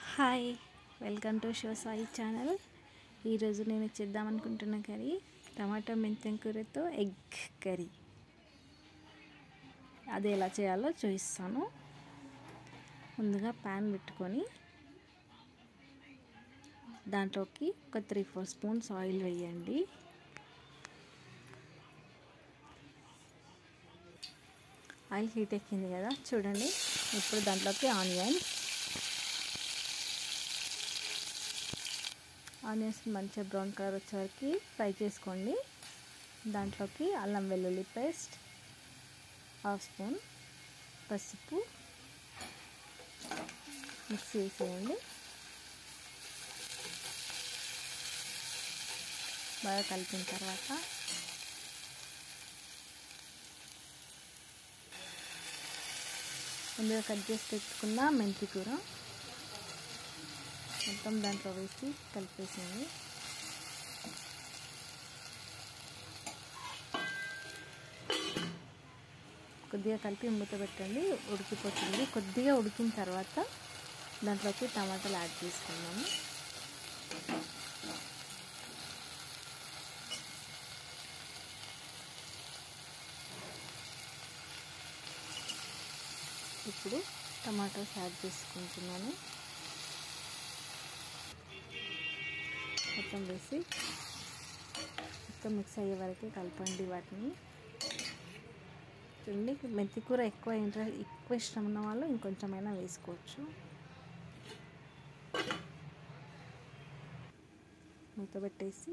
hi welcome to show Sai channel ఈరోజు నేను చేద్దామనుకుంటున్న కర్రీ టమాటా మెంతం కూరతో ఎగ్ కర్రీ అది ఎలా చేయాలో చూపిస్తాను ముందుగా ప్యాన్ పెట్టుకొని దాంట్లోకి ఒక త్రీ ఫోర్ స్పూన్స్ ఆయిల్ వేయండి ఆయిల్ హీట్ ఎక్కింది కదా చూడండి ఇప్పుడు దాంట్లోకి ఆనియన్స్ ఆనియన్స్ మంచిగా బ్రౌన్ కలర్ వచ్చేవరకు ఫ్రై చేసుకోండి దాంట్లోకి అల్లం వెల్లుల్లి పేస్ట్ హాఫ్ స్పూన్ పసుపు మిక్స్ చేసేయండి బాగా కలిపిన తర్వాత ముందుగా కట్ చేసి పెట్టుకున్న మెంతి కూర మొత్తం దాంట్లో వేసి కలిపేసింది కొద్దిగా కలిపి మూత పెట్టండి ఉడికిపోతుంది కొద్దిగా ఉడికిన తర్వాత దాంట్లోకి టమాటాలు యాడ్ చేసుకున్నాము ఇప్పుడు టమాటోస్ యాడ్ చేసుకుంటున్నాను మొత్తం వేసి మొత్తం మిక్స్ అయ్యే వరకు కలపండి వాటిని చూడండి మెంతి కూర ఎక్కువ ఇంట్రెస్ట్ ఎక్కువ ఇష్టం ఉన్న వాళ్ళు ఇంకొంచెమైనా వేసుకోవచ్చు మూత పెట్టేసి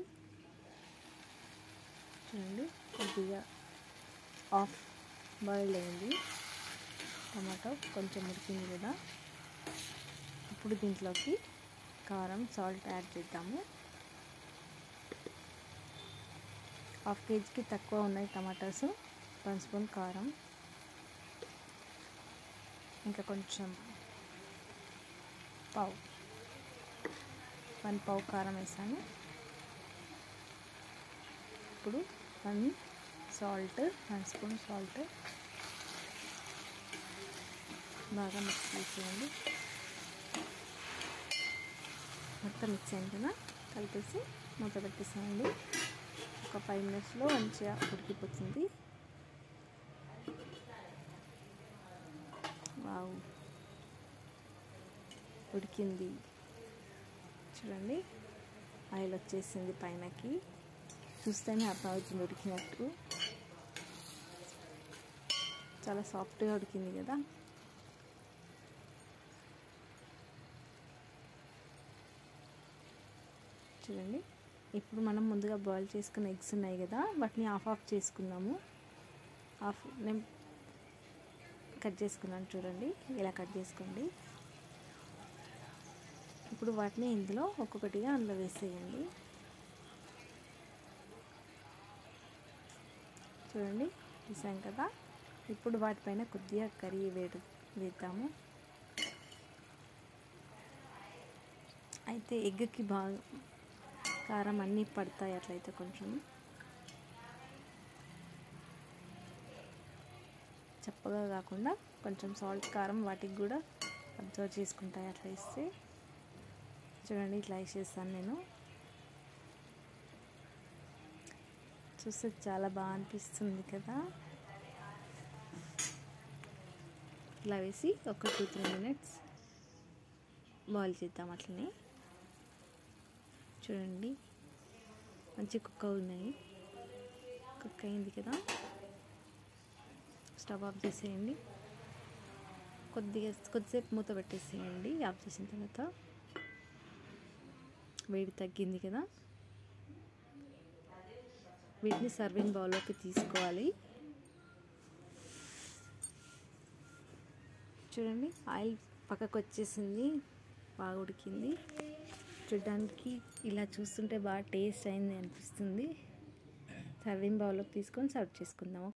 చూడండి కొద్దిగా ఆఫ్ బాయిల్ అయింది టమాటో కొంచెం ఉడికింది కదా ఇప్పుడు దీంట్లోకి కారం సాల్ట్ యాడ్ చేద్దాము హాఫ్ కేజీకి తక్కువ ఉన్నాయి టమాటాస్ వన్ స్పూన్ కారం ఇంకా కొంచెం పావు వన్ పావు కారం వేసాను ఇప్పుడు one salt one spoon salt బాగా మిక్స్ చేసేయండి మొత్తం మిక్స్ అయింది కదా కలిపేసి మూత పెట్టేసేయండి ఒక ఫైవ్ మినిట్స్లో మంచిగా ఉడికిపోతుంది వావ్ ఉడికింది చూడండి ఆయిల్ వచ్చేసింది పైనకి చూస్తేనే అర్థమవుతుంది ఉడికినట్టు చాలా సాఫ్ట్గా ఉడికింది కదా చూడండి ఇప్పుడు మనం ముందుగా బాయిల్ చేసుకున్న ఎగ్స్ ఉన్నాయి కదా వాటిని ఆఫ్ ఆఫ్ చేసుకుందాము ఆఫ్ నేను కట్ చేసుకున్నాను చూడండి ఇలా కట్ చేసుకోండి ఇప్పుడు వాటిని ఇందులో ఒక్కొక్కటిగా అందులో వేసేయండి చూడండి వేసాం కదా ఇప్పుడు వాటిపైన కొద్దిగా కర్రీ వేడు వేద్దాము అయితే ఎగ్కి బాగా కారం అన్నీ పడతాయి అట్లయితే కొంచెం చప్పగా కాకుండా కొంచెం సాల్ట్ కారం వాటికి కూడా అబ్జర్వ్ చేసుకుంటాయి అట్లా ఇస్తే చూడండి ఇట్లా వేసేస్తాను నేను చూస్తే చాలా బాగా అనిపిస్తుంది కదా ఇలా వేసి ఒక టూ త్రీ మినిట్స్ బాయిల్ చేద్దాం అట్లనే చూడండి మంచి కుక్క ఉన్నాయి కుక్ అయింది కదా స్టవ్ ఆఫ్ చేసేయండి కొద్దిగా కొద్దిసేపు మూత పెట్టేసేయండి ఆఫ్ చేసిన తర్వాత వేడి తగ్గింది కదా వీటిని సర్వింగ్ బౌల్లోకి తీసుకోవాలి చూడండి ఆయిల్ పక్కకు వచ్చేసింది బాగా ఉడికింది చూడడానికి ఇలా చూస్తుంటే బాగా టేస్ట్ అయింది అనిపిస్తుంది సర్వింగ్ బౌల్లోకి తీసుకొని సర్వ్ చేసుకుందాము